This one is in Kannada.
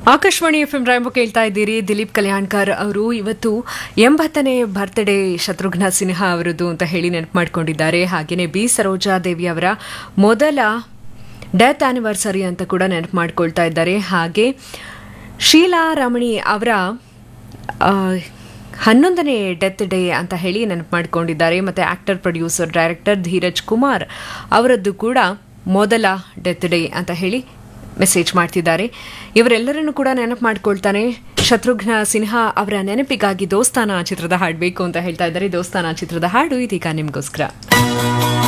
ಆಕಾಶವಾಣಿ ಎಫ್ ಎಂ ರಾಯಂಬ ಕೇಳ್ತಾ ಇದ್ದೀರಿ ದಿಲೀಪ್ ಕಲ್ಯಾಣ್ಕರ್ ಅವರು ಇವತ್ತು ಎಂಬತ್ತನೇ ಬರ್ತ್ಡೇ ಶತ್ರುಘ್ನ ಸಿನ್ಹಾ ಅವರದ್ದು ಅಂತ ಹೇಳಿ ನೆನಪು ಮಾಡ್ಕೊಂಡಿದ್ದಾರೆ ಹಾಗೆಯೇ ಬಿ ಸರೋಜಾ ದೇವಿ ಅವರ ಮೊದಲ ಡೆತ್ ಆನಿವರ್ಸರಿ ಅಂತ ಕೂಡ ನೆನಪು ಮಾಡ್ಕೊಳ್ತಾ ಇದ್ದಾರೆ ಹಾಗೆ ಶೀಲಾ ರಮಣಿ ಅವರ ಆ, ಹನ್ನೊಂದನೇ ಡೆತ್ ಡೇ ಅಂತ ಹೇಳಿ ನೆನಪು ಮಾಡ್ಕೊಂಡಿದ್ದಾರೆ ಮತ್ತು actor producer director Dheeraj Kumar ಅವರದ್ದು ಕೂಡ ಮೊದಲ ಡೆತ್ ಡೇ ಅಂತ ಹೇಳಿ ಮೆಸೇಜ್ ಮಾಡ್ತಿದ್ದಾರೆ ಇವರೆಲ್ಲರನ್ನು ಕೂಡ ನೆನಪು ಮಾಡ್ಕೊಳ್ತಾನೆ ಶತ್ರುಘ್ನ ಸಿನ್ಹಾ ಅವರ ನೆನಪಿಗಾಗಿ ದೋಸ್ತಾನ ಚಿತ್ರದ ಹಾಡು ಬೇಕು ಅಂತ ಹೇಳ್ತಾ ಇದ್ದಾರೆ ದೋಸ್ತಾನ ಚಿತ್ರದ ಹಾಡು ಇದೀಗ ನಿಮಗೋಸ್ಕರ